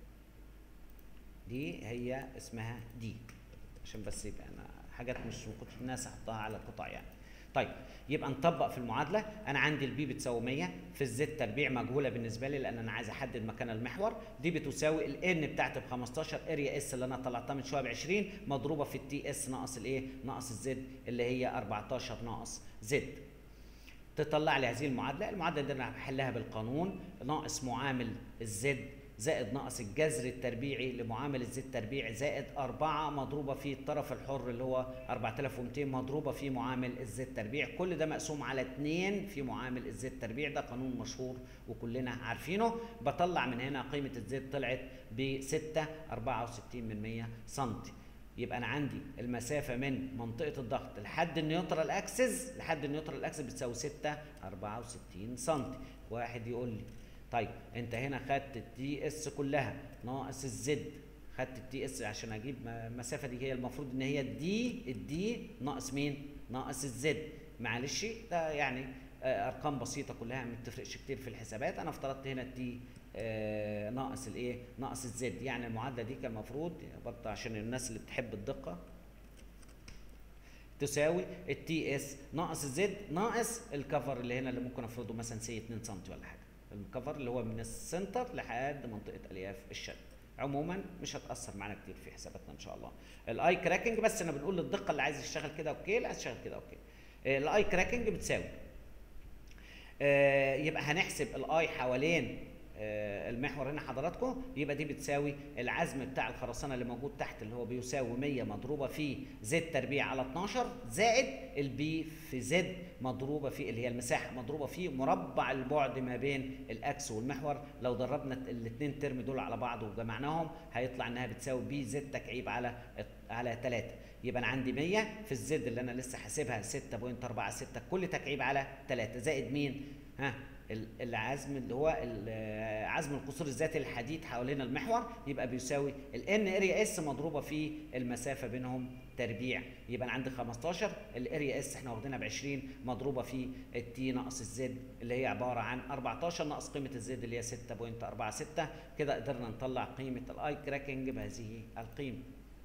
دي هي اسمها دي عشان بس يبقى انا حاجات مش كنت الناس احطها على القطع يعني طيب يبقى نطبق في المعادله انا عندي البي بتساوي 100 في الزد تربيع مجهوله بالنسبه لي لان انا عايز احدد مكان المحور دي بتساوي الان بتاعتي ب 15 اريا اس اللي انا طلعتها من شويه ب 20 مضروبه في التي اس ناقص الايه ناقص الزد اللي هي 14 ناقص زد تطلع لي هذه المعادله المعادله دي انا هحلها بالقانون ناقص معامل الزد زائد ناقص الجذر التربيعي لمعامل الزد تربيع زائد 4 مضروبه في الطرف الحر اللي هو 4200 مضروبه في معامل الزد تربيع كل ده مقسوم على 2 في معامل الزد تربيع ده قانون مشهور وكلنا عارفينه بطلع من هنا قيمه الزد طلعت ب 6 64 من 100 سم يبقى انا عندي المسافه من منطقه الضغط لحد النيوترال اكسس لحد النيوترال اكسس بتساوي 6 64 سم واحد يقول لي طيب انت هنا خدت التي اس كلها ناقص الزد خدت التي اس عشان اجيب م- المسافه دي هي المفروض ان هي الدي الدي ناقص مين ناقص الزد معلش ده يعني آه، ارقام بسيطه كلها ما بتفرقش كتير في الحسابات انا افترضت هنا التي آه، ناقص الايه ناقص الزد يعني المعادله دي كان المفروض برضه عشان الناس اللي بتحب الدقه تساوي التي اس ناقص الزد ناقص الكفر اللي هنا اللي ممكن افرضه مثلا سي 2 سم ولا حاجه الكفر اللي هو من السنتر لحد منطقه الياف الشد عموما مش هتاثر معانا كتير في حساباتنا ان شاء الله الاي كراكنج بس انا بنقول للدقه اللي عايز يشتغل كده اوكي اللي عايز يشتغل كده اوكي آه، الاي كراكنج بتساوي آه، يبقى هنحسب الاي حوالين آه، المحور هنا حضراتكم يبقى دي بتساوي العزم بتاع الخرسانه اللي موجود تحت اللي هو بيساوي 100 مضروبه في زد تربيع على 12 زائد البي في زد مضروبه في اللي هي المساحه مضروبه في مربع البعد ما بين الاكس والمحور لو دربنا الاثنين ترم دول على بعض وجمعناهم هيطلع انها بتساوي بي زد تكعيب على على 3 يبقى انا عندي 100 في الزد اللي انا لسه حاسبها 6.46 كل تكعيب على 3 زائد مين ها ال- العزم اللي هو ال- عزم القصور الذاتي للحديد حوالين المحور يبقى بيساوي الان اريا اس مضروبه في المسافه بينهم تربيع يبقى انا عندي 15 الاريا اس احنا واخدينها ب 20 مضروبه في التي ناقص الزد اللي هي عباره عن 14 ناقص قيمه الزد اللي هي 6.46 كده قدرنا نطلع قيمه الاي كراكنج بهذه القيمه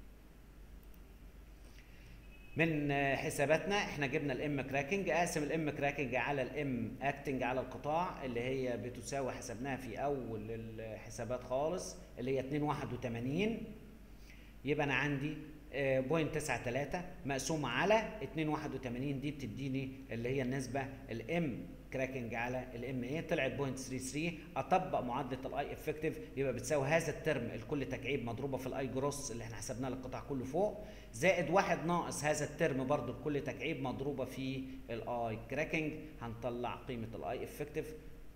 من آه، حساباتنا احنا جبنا الام كراكنج اقسم الام كراكنج على الام اكتنج على القطاع اللي هي بتساوي حسبناها في اول الحسابات خالص اللي هي 281 يبقى انا عندي آه، بوينت 93 مقسومه على 281 دي بتديني اللي هي النسبه الام كراكنج على الام اي طلعت بوينت 33 اطبق معادله الاي افكتيف يبقى بتساوي هذا الترم الكل تكعيب مضروبه في الاي جروس اللي احنا حسبناه للقطاع كله فوق زائد واحد ناقص هذا الترم برضو الكل تكعيب مضروبه في الاي كراكنج هنطلع قيمه الاي افكتيف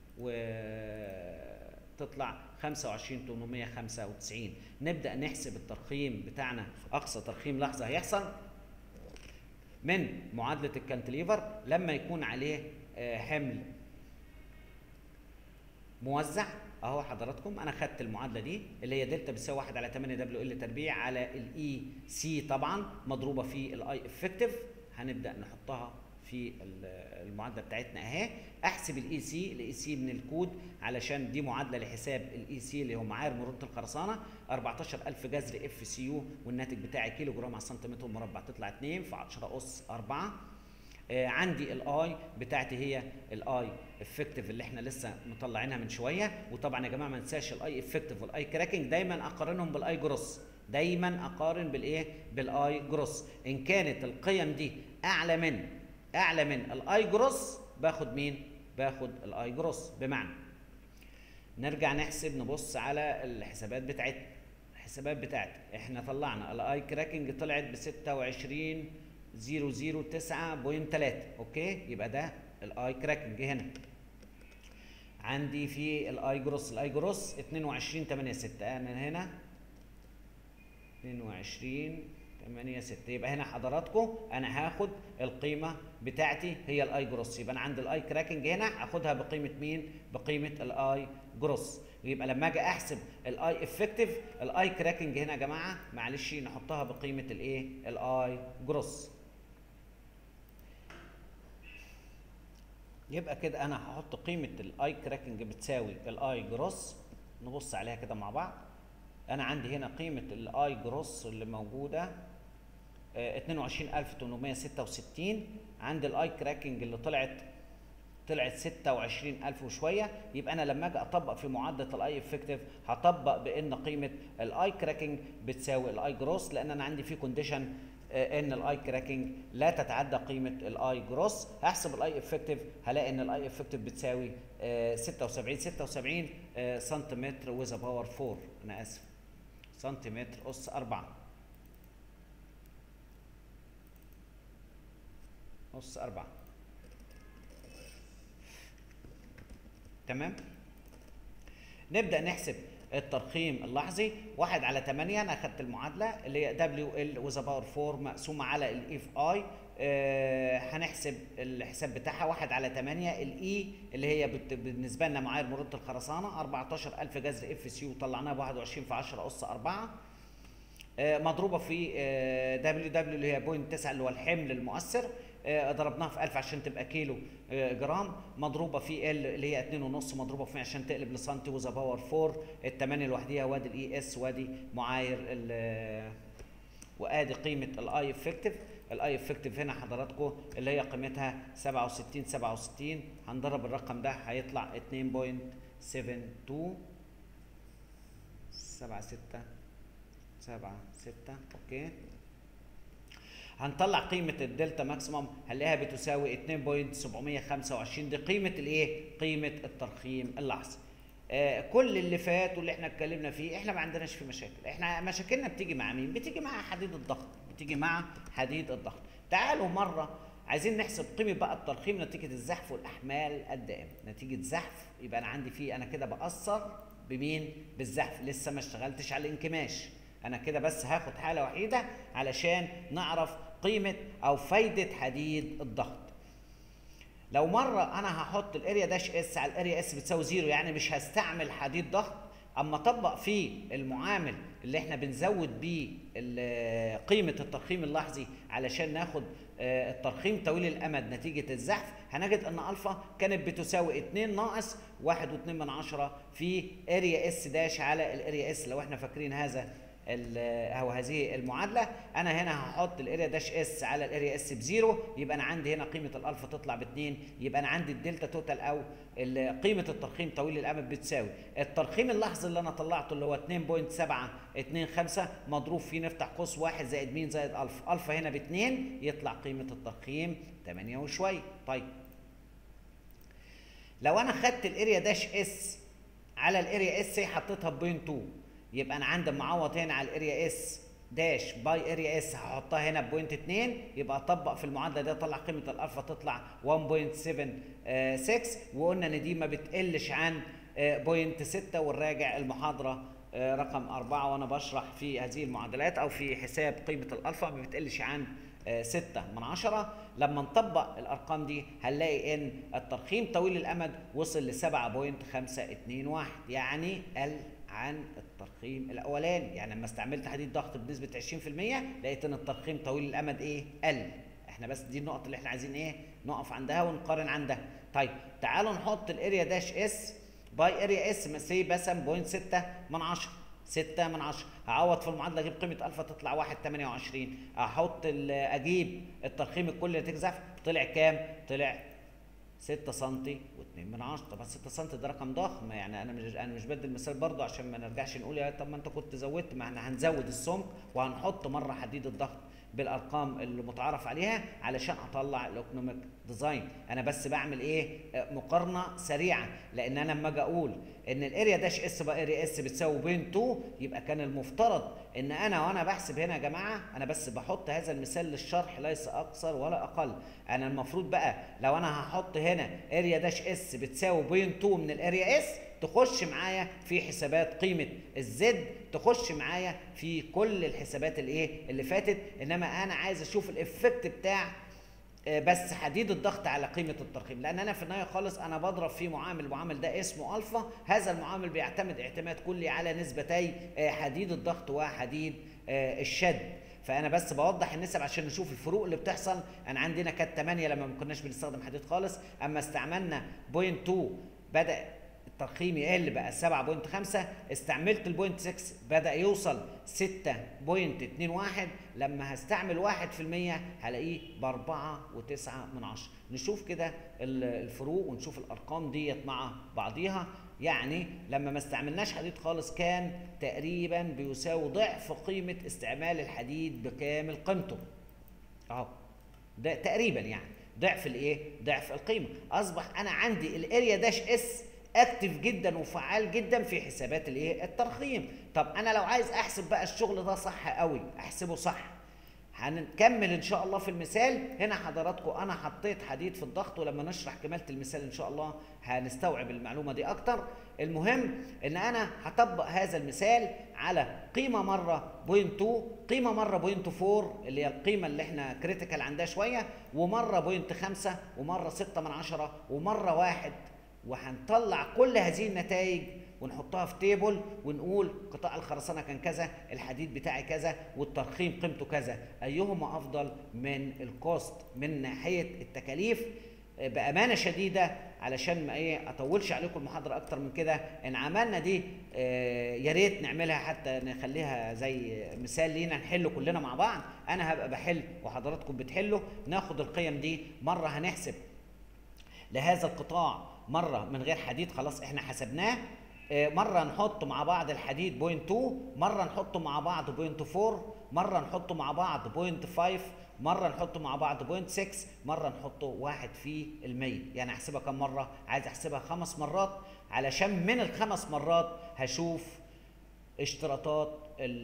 وتطلع 25895 نبدا نحسب الترخيم بتاعنا اقصى ترخيم لحظه هيحصل من معادله الكانتليفر لما يكون عليه آه، حمل موزع اهو حضراتكم انا خدت المعادله دي اللي هي دلتا بتساوي 1 على 8 دبليو ال تربيع على الاي سي طبعا مضروبه في الاي افكتيف هنبدا نحطها في ال- المعادله بتاعتنا اهي احسب الاي سي الاي سي من الكود علشان دي معادله لحساب الاي سي اللي هو معايير مرونه الخرسانه 14000 جذر اف سي يو والناتج بتاعي كيلو جرام على سنتيمتر مربع تطلع 2 في 10 اس 4 آه عندي الاي بتاعتي هي الاي افكتيف اللي احنا لسه مطلعينها من شويه وطبعا يا جماعه ما ننساش الاي افكتيف والاي كراكنج دايما اقارنهم بالاي جروس دايما اقارن بالايه بالاي جروس ان كانت القيم دي اعلى من اعلى من الاي جروس باخد مين باخد الاي جروس بمعنى نرجع نحسب نبص على الحسابات بتاعتنا الحسابات بتاعتي احنا طلعنا الاي كراكنج طلعت ب 26 009.3 اوكي يبقى ده الاي كراكنج هنا عندي في الاي جروس الاي جروس 22 8 6 انا هنا 22 8 6 يبقى هنا حضراتكم انا هاخد القيمه بتاعتي هي الاي جروس يبقى انا عند الاي كراكنج هنا هاخدها بقيمه مين بقيمه الاي جروس يبقى لما اجي احسب الاي افكتيف الاي كراكنج هنا يا جماعه معلش نحطها بقيمه الايه الاي جروس يبقى كده انا هحط قيمه الاي كراكنج بتساوي الاي جروس نبص عليها كده مع بعض انا عندي هنا قيمه الاي جروس اللي موجوده اه 22866 عندي الاي كراكنج اللي طلعت طلعت 26000 وشويه يبقى انا لما اجي اطبق في معادله الاي افكتيف هطبق بان قيمه الاي كراكنج بتساوي الاي جروس لان انا عندي في كونديشن ان الاي كراكنج لا تتعدى قيمه الاي جروس هحسب الاي افكتيف هلاقي ان الاي افكتيف بتساوي 76 76 سنتيمتر ويز باور 4 انا اسف سنتيمتر اس 4 اس 4 تمام نبدا نحسب الترقيم اللحظي 1 على 8 انا اخدت المعادله اللي هي دبليو ال وذ باور 4 مقسومه على الاي في اي آه هنحسب الحساب بتاعها 1 على 8 الاي اللي هي بت بالنسبه لنا معايير مرونه الخرسانه 14000 جذر اف سي وطلعناها ب 21 في 10 اس 4 آه مضروبه في آه دبليو دبليو اللي هي بوينت 9 اللي هو الحمل المؤثر ضربناها في 1000 عشان تبقى كيلو جرام مضروبه في ال اللي هي 2.5 مضروبه في 100 عشان تقلب لسنتي وذا باور 4 الثمانيه لوحديها وادي الاي اس وادي معايير وادي قيمه الاي افكتيف الاي افكتيف هنا حضراتكم اللي هي قيمتها 67 67 هنضرب الرقم ده هيطلع 2.72 7 6 7 6 اوكي هنطلع قيمة الدلتا ماكسيمم هنلاقيها بتساوي 2.725 دي قيمة الايه؟ قيمة الترخيم اللحظي. آه كل اللي فات واللي احنا اتكلمنا فيه احنا ما عندناش فيه مشاكل، احنا مشاكلنا بتيجي مع مين؟ بتيجي مع حديد الضغط، بتيجي مع حديد الضغط. تعالوا مرة عايزين نحسب قيمة بقى الترخيم نتيجة الزحف والأحمال الدائمة، نتيجة زحف يبقى أنا عندي فيه أنا كده بأثر بمين؟ بالزحف، لسه ما اشتغلتش على الانكماش. أنا كده بس هاخد حالة وحيدة علشان نعرف قيمة أو فايدة حديد الضغط. لو مرة أنا هحط الاريا داش اس على الاريا اس بتساوي زيرو يعني مش هستعمل حديد ضغط أما أطبق فيه المعامل اللي احنا بنزود بيه قيمة الترخيم اللحظي علشان ناخد الترخيم طويل الأمد نتيجة الزحف هنجد أن ألفا كانت بتساوي 2 ناقص 1.2 من عشرة في اريا اس داش على الاريا اس لو احنا فاكرين هذا او هذه المعادله انا هنا هحط الاريا داش اس على الاريا اس بزيرو يبقى انا عندي هنا قيمه الالفا تطلع باثنين يبقى انا عندي الدلتا توتال او قيمه الترخيم طويل الامد بتساوي الترخيم اللحظي اللي انا طلعته اللي هو 2.725 مضروب فيه نفتح قوس 1 زائد مين زائد الفا الفا هنا باثنين يطلع قيمه الترخيم 8 وشويه طيب لو انا خدت الاريا داش اس على الاريا اس حطيتها بوينت 2 يبقى انا عندي معوض هنا على الاريا اس داش باي اريا اس هحطها هنا بوينت 2 يبقى اطبق في المعادله دي اطلع قيمه الالفا تطلع 1.76 وقلنا ان دي ما بتقلش عن بوينت 6 والراجع المحاضره رقم أربعة وأنا بشرح في هذه المعادلات أو في حساب قيمة الألفا ما بتقلش عن 6 من عشرة لما نطبق الأرقام دي هنلاقي إن الترخيم طويل الأمد وصل ل 7.521 يعني قل عن الترخيم الاولاني يعني لما استعملت حديد ضغط بنسبه 20% لقيت ان الترخيم طويل الامد ايه قل احنا بس دي النقط اللي احنا عايزين ايه نقف عندها ونقارن عندها طيب تعالوا نحط الاريا داش اس باي اريا اس مسي بسم بوينت 6 من 10 6 من 10 هعوض في المعادله اجيب قيمه الفا تطلع 1 28 احط ال- اجيب الترخيم الكلي نتيجه زحف طلع كام طلع 6 سم و2 من 10 طبعا 6 سم ده رقم ضخم يعني انا مش انا مش بدي المثال برضه عشان ما نرجعش نقول يا طب ما انت كنت زودت ما احنا هنزود السمك وهنحط مره حديد الضغط بالارقام اللي متعارف عليها علشان اطلع الايكونوميك ديزاين انا بس بعمل ايه آه، مقارنه سريعه لان انا لما اجي اقول ان الاريا داش اس بقى اريا اس بتساوي بين 2 يبقى كان المفترض ان انا وانا بحسب هنا يا جماعه انا بس بحط هذا المثال للشرح ليس اكثر ولا اقل انا المفروض بقى لو انا هحط هنا اريا داش اس بتساوي بين 2 من الاريا اس تخش معايا في حسابات قيمه الزد تخش معايا في كل الحسابات الايه اللي فاتت انما انا عايز اشوف الافكت بتاع آه، بس حديد الضغط على قيمه الترخيم لان انا في النهايه خالص انا بضرب في معامل المعامل ده اسمه الفا هذا المعامل بيعتمد اعتماد كلي على نسبتي آه، حديد الضغط وحديد آه، الشد فانا بس بوضح النسب عشان نشوف الفروق اللي بتحصل انا عندنا كانت 8 لما ما كناش بنستخدم حديد خالص اما استعملنا بوينت 2 بدا الترخيم يقل بقى 7.5 استعملت البوينت 6 بدا يوصل 6.21 لما هستعمل 1% هلاقيه ب 4.9 من 10 نشوف كده ال- الفروق ونشوف الارقام ديت مع بعضيها يعني لما ما استعملناش حديد خالص كان تقريبا بيساوي ضعف قيمه استعمال الحديد بكامل قيمته اهو ده تقريبا يعني ضعف الايه ضعف القيمه اصبح انا عندي الاريا داش اس اكتف جدا وفعال جدا في حسابات الايه الترخيم طب انا لو عايز احسب بقى الشغل ده صح قوي احسبه صح هنكمل ان شاء الله في المثال هنا حضراتكم انا حطيت حديد في الضغط ولما نشرح كمالة المثال ان شاء الله هنستوعب المعلومة دي اكتر المهم ان انا هطبق هذا المثال على قيمة مرة بوينت 2 قيمة مرة بوينت 4 اللي هي القيمة اللي احنا كريتيكال عندها شوية ومرة بوينت 5 ومرة 6 من عشرة ومرة واحد وهنطلع كل هذه النتائج ونحطها في تيبل ونقول قطاع الخرسانه كان كذا الحديد بتاعي كذا والترخيم قيمته كذا ايهما افضل من الكوست من ناحيه التكاليف آه، بامانه شديده علشان ما ايه اطولش عليكم المحاضره اكتر من كده ان عملنا دي آه، يا ريت نعملها حتى نخليها زي مثال لينا نحله كلنا مع بعض انا هبقى بحل وحضراتكم بتحلوا ناخد القيم دي مره هنحسب لهذا القطاع مره من غير حديد خلاص احنا حسبناه آه، مره نحط مع بعض الحديد بوينت 2 مره نحطه مع بعض بوينت 4 مره نحطه مع بعض بوينت 5 مره نحطه مع بعض بوينت 6 مره نحطه واحد في المية يعني احسبها كم مره عايز احسبها خمس مرات علشان من الخمس مرات هشوف اشتراطات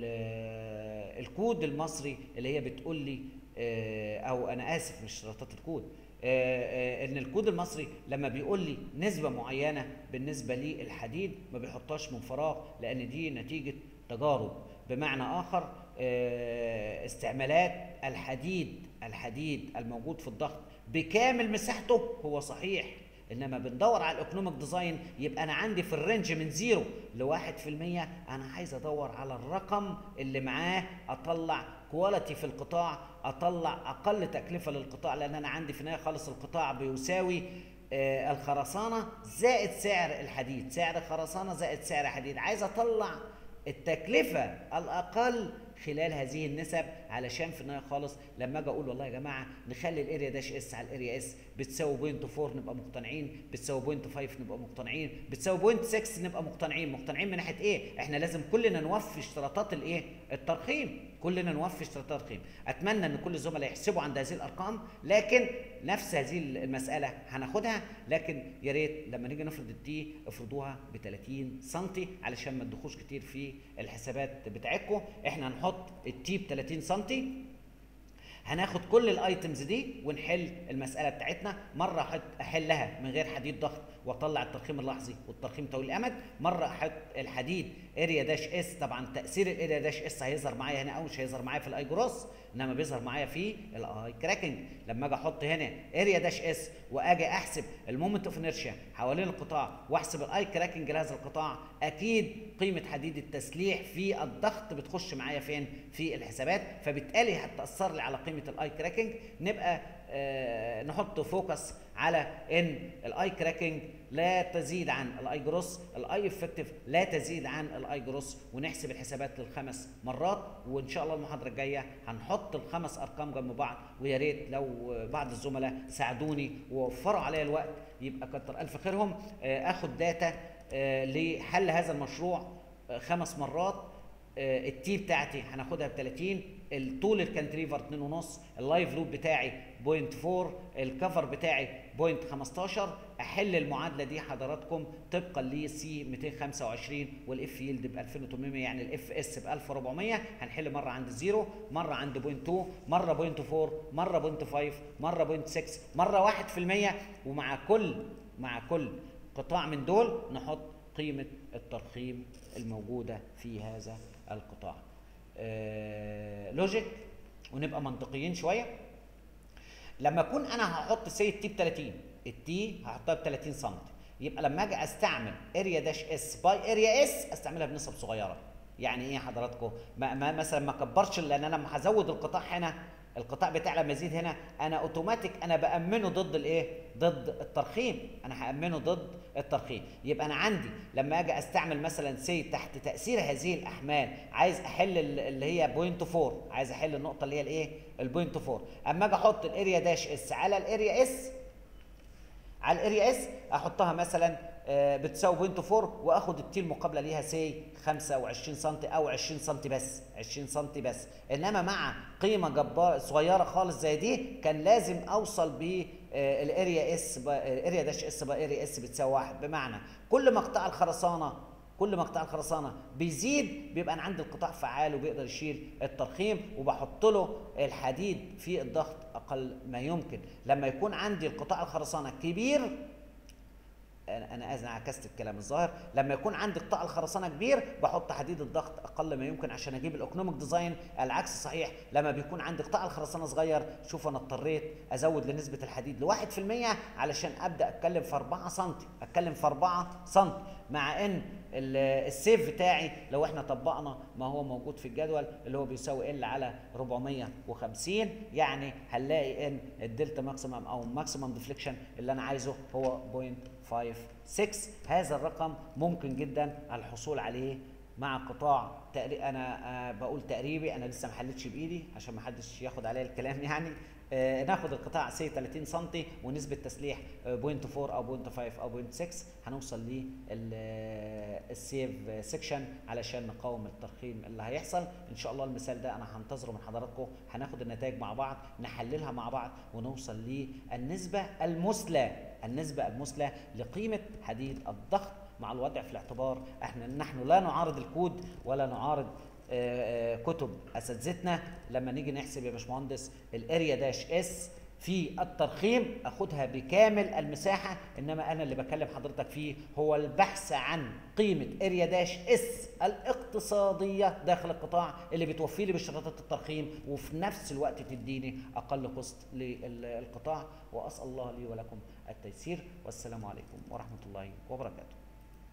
ال- الكود المصري اللي هي بتقول لي آه، او انا اسف مش اشتراطات الكود آه، آه، ان الكود المصري لما بيقول لي نسبه معينه بالنسبه للحديد ما بيحطهاش من فراغ لان دي نتيجه تجارب بمعنى اخر آه، استعمالات الحديد الحديد الموجود في الضغط بكامل مساحته هو صحيح انما بندور على الايكونوميك ديزاين يبقى انا عندي في الرينج من زيرو لواحد في المية انا عايز ادور على الرقم اللي معاه اطلع كواليتي في القطاع اطلع اقل تكلفه للقطاع لان انا عندي في النهايه خالص القطاع بيساوي آه، الخرسانه زائد سعر الحديد سعر خرسانه زائد سعر حديد عايز اطلع التكلفه الاقل خلال هذه النسب علشان في النهايه خالص لما اجي اقول والله يا جماعه نخلي الاريا داش اس على الاريا اس بتساوي بوينت 4 نبقى مقتنعين بتساوي بوينت 5 نبقى مقتنعين بتساوي بوينت 6 نبقى مقتنعين مقتنعين من ناحيه ايه احنا لازم كلنا نوفي اشتراطات الايه الترخيم كلنا نوفي اشتراطات الترخيم اتمنى ان كل الزملاء يحسبوا عند هذه الارقام لكن نفس هذه المساله هناخدها لكن يا ريت لما نيجي نفرض الدي افرضوها ب 30 سم علشان ما تدخوش كتير في الحسابات بتاعتكم احنا هنحط التي ب 30 سم هناخد كل الايتمز دي ونحل المساله بتاعتنا مره أحط- احلها من غير حديد ضغط واطلع الترخيم اللحظي والترخيم طويل الامد مره احط الحديد اريا داش اس طبعا تاثير الاريا داش اس هيظهر معايا هنا او مش هيظهر معايا في الاي جروس انما بيظهر معايا في الاي كراكنج لما اجي احط هنا اريا داش اس واجي احسب المومنت اوف انرشيا حوالين القطاع واحسب الاي كراكنج لهذا القطاع اكيد قيمه حديد التسليح في الضغط بتخش معايا فين في الحسابات فبالتالي هتاثر لي على قيمه قيمه الاي كراكنج نبقى آه نحط فوكس على ان الاي كراكنج لا تزيد عن الاي جروس الاي افكتيف لا تزيد عن الاي جروس ونحسب الحسابات للخمس مرات وان شاء الله المحاضره الجايه هنحط الخمس ارقام جنب بعض ويا ريت لو بعض الزملاء ساعدوني ووفروا عليا الوقت يبقى كتر الف خيرهم آه اخد داتا آه لحل هذا المشروع آه خمس مرات التي بتاعتي هناخدها ب 30 الطول الكانتريفر 2 ونص اللايف لوب بتاعي بوينت 4 الكفر بتاعي بوينت 15 احل المعادله دي حضراتكم طبقا لسي 225 والاف يلد ب 2800 يعني الاف اس ب 1400 هنحل مره عند الزيرو مره عند بوينت 2 مره بوينت 4 مره بوينت 5 مره بوينت 6 مره 1% ومع كل مع كل قطاع من دول نحط قيمه الترخيم الموجوده في هذا القطاع آه لوجيك ونبقى منطقيين شويه لما اكون انا هحط سي التي ب 30 التي هحطها ب 30 سم يبقى لما اجي استعمل اريا داش اس باي اريا اس استعملها بنسب صغيره يعني ايه حضراتكم ما, ما مثلا ما كبرش لان انا لما هزود القطاع هنا القطاع بتاعي لما يزيد هنا انا اوتوماتيك انا بامنه ضد الايه ضد الترخيم انا هامنه ضد الترخيم يبقى انا عندي لما اجي استعمل مثلا سي تحت تاثير هذه الاحمال عايز احل اللي هي بوينت 4 عايز احل النقطه اللي هي الايه البوينت 4 اما اجي احط الاريا داش اس على الاريا اس على الاريا اس احطها مثلا بتساوي بوينت 4 واخد التي المقابله ليها سي 25 سم او 20 سم بس 20 سم بس انما مع قيمه جبار صغيره خالص زي دي كان لازم اوصل ب الاريا اس الاريا داش اس بقى اريا اس بتساوي واحد بمعنى كل ما قطاع الخرسانه كل ما قطاع الخرسانه بيزيد بيبقى انا عندي القطاع فعال وبيقدر يشيل الترخيم وبحط له الحديد في الضغط اقل ما يمكن لما يكون عندي القطاع الخرسانه كبير انا انا عكست الكلام الظاهر لما يكون عندي قطاع الخرسانه كبير بحط حديد الضغط اقل ما يمكن عشان اجيب الاوكنوميك ديزاين العكس صحيح لما بيكون عندي قطاع الخرسانه صغير شوف انا اضطريت ازود لنسبه الحديد ل 1% علشان ابدا اتكلم في 4 سم اتكلم في 4 سم مع ان السيف بتاعي لو احنا طبقنا ما هو موجود في الجدول اللي هو بيساوي ال على 450 يعني هنلاقي ان الدلتا ماكسيمم او ماكسيمم ديفليكشن اللي انا عايزه هو 0.56 هذا الرقم ممكن جدا الحصول عليه مع قطاع تقريبا انا بقول تقريبي انا لسه ما حلتش بايدي عشان ما حدش ياخد عليا الكلام يعني آه ناخد القطاع سي 30 سم ونسبه تسليح آه 0.4 او 0.5 او 0.6 هنوصل للسيف سيكشن علشان نقاوم الترخيم اللي هيحصل ان شاء الله المثال ده انا هنتظره من حضراتكم هناخد النتائج مع بعض نحللها مع بعض ونوصل للنسبه المثلى النسبه المثلى لقيمه حديد الضغط مع الوضع في الاعتبار احنا نحن لا نعارض الكود ولا نعارض آآ آآ كتب اساتذتنا لما نيجي نحسب يا باشمهندس الاريا داش اس في الترخيم اخدها بكامل المساحه انما انا اللي بكلم حضرتك فيه هو البحث عن قيمه اريا داش اس الاقتصاديه داخل القطاع اللي بتوفي لي باشتراطات الترخيم وفي نفس الوقت تديني اقل قسط للقطاع واسال الله لي ولكم التيسير والسلام عليكم ورحمه الله وبركاته